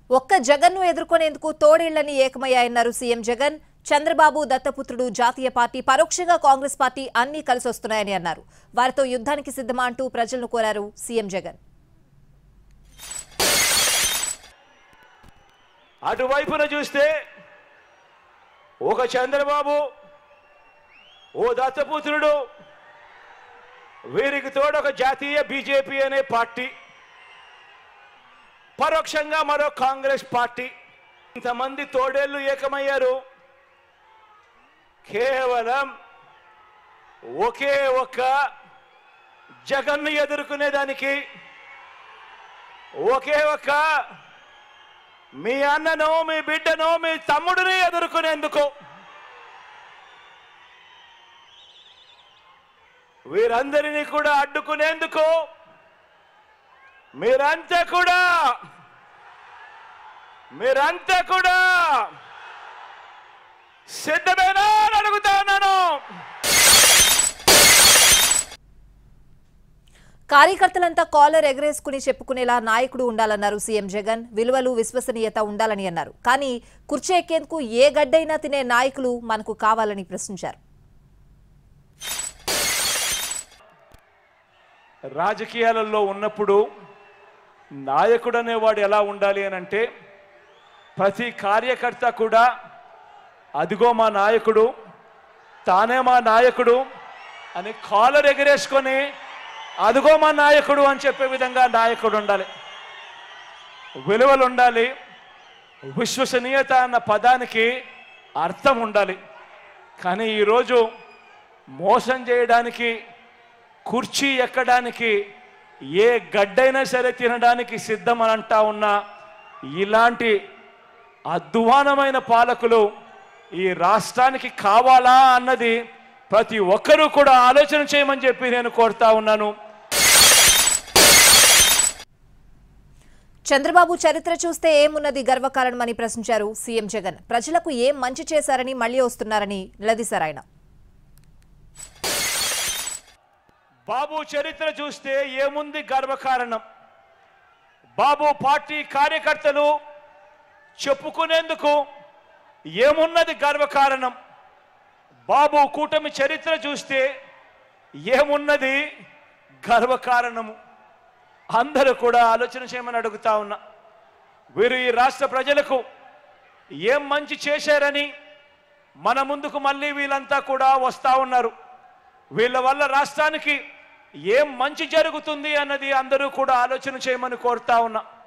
ఒక్క జగన్ను ఎదుర్కొనేందుకు తోడేళ్లని ఏకమయ్యాయన్నారు సీఎం జగన్ చంద్రబాబు దత్తపుత్రుడు జాతీయ పార్టీ పరోక్షంగా కాంగ్రెస్ పార్టీ అన్ని కలిసొస్తున్నాయని అన్నారు వారితో యుద్ధానికి సిద్ధమా అంటూ ప్రజలను కోరారు సీఎం జగన్ అటువైపున చూస్తే ఒక చంద్రబాబు ఓ దత్తపుత్రుడు వీరికి తోడు ఒక జాతీయ బీజేపీ అనే పార్టీ పరోక్షంగా మరో కాంగ్రెస్ పార్టీ ఇంతమంది తోడేళ్లు ఏకమయ్యారు కేవలం ఒకే ఒక్క జగన్ను ఎదుర్కొనేదానికి ఒకే ఒక్క మీ అన్నను మీ బిడ్డను మీ తమ్ముడిని ఎదుర్కొనేందుకు వీరందరినీ కూడా అడ్డుకునేందుకు మీరంతా కూడా మీరంతా కూడా సిద్ధమేనా అని అడుగుతా ఉన్నాను కార్యకర్తలంతా కాలర్ ఎగరేసుకుని చెప్పుకునేలా నాయకుడు ఉండాలన్నారు సీఎం జగన్ విలువలు విశ్వసనీయత ఉండాలని అన్నారు కానీ కుర్చీ ఎక్కేందుకు ఏ గడ్డైనా తినే నాయకులు మనకు కావాలని ప్రశ్నించారు రాజకీయాలలో ఉన్నప్పుడు నాయకుడు అనేవాడు ఎలా ఉండాలి అని అంటే ప్రతి కార్యకర్త కూడా అదిగో మా నాయకుడు తానే మా నాయకుడు అని కాలర్ ఎగరేసుకొని అదిగో మా నాయకుడు అని చెప్పే విధంగా నాయకుడు ఉండాలి విలువలు ఉండాలి విశ్వసనీయత అన్న పదానికి అర్థం ఉండాలి కానీ ఈరోజు మోసం చేయడానికి కుర్చీ ఎక్కడానికి ఏ గడ్డైనా సరే తినడానికి సిద్ధం అని అంటా ఉన్న ఇలాంటి అధ్వానమైన పాలకులు ఈ రాష్ట్రానికి కావాలా అన్నది ప్రతి ఒక్కరూ కూడా ఆలోచన చేయమని చెప్పి నేను కోరుతా ఉన్నాను చంద్రబాబు చరిత్ర చూస్తే ఏమున్నది గర్వకారణమని ప్రశ్నించారు సీఎం జగన్ ప్రజలకు ఏం మంచి చేశారని మళ్లీ వస్తున్నారని నిలదీశారు ఆయన బాబు చరిత్ర చూస్తే ఏముంది గర్వకారణం బాబు పార్టీ కార్యకర్తలు చెప్పుకునేందుకు ఏమున్నది గర్వకారణం బాబు కూటమి చరిత్ర చూస్తే ఏమున్నది గర్వకారణము అందరూ కూడా ఆలోచన చేయమని అడుగుతా ఉన్నా వీరు ఈ రాష్ట్ర ప్రజలకు ఏం మంచి చేశారని మన ముందుకు మళ్ళీ వీళ్ళంతా కూడా వస్తా ఉన్నారు వీళ్ళ వల్ల రాష్ట్రానికి ఏం మంచి జరుగుతుంది అన్నది అందరూ కూడా ఆలోచన చేయమని కోరుతా ఉన్నా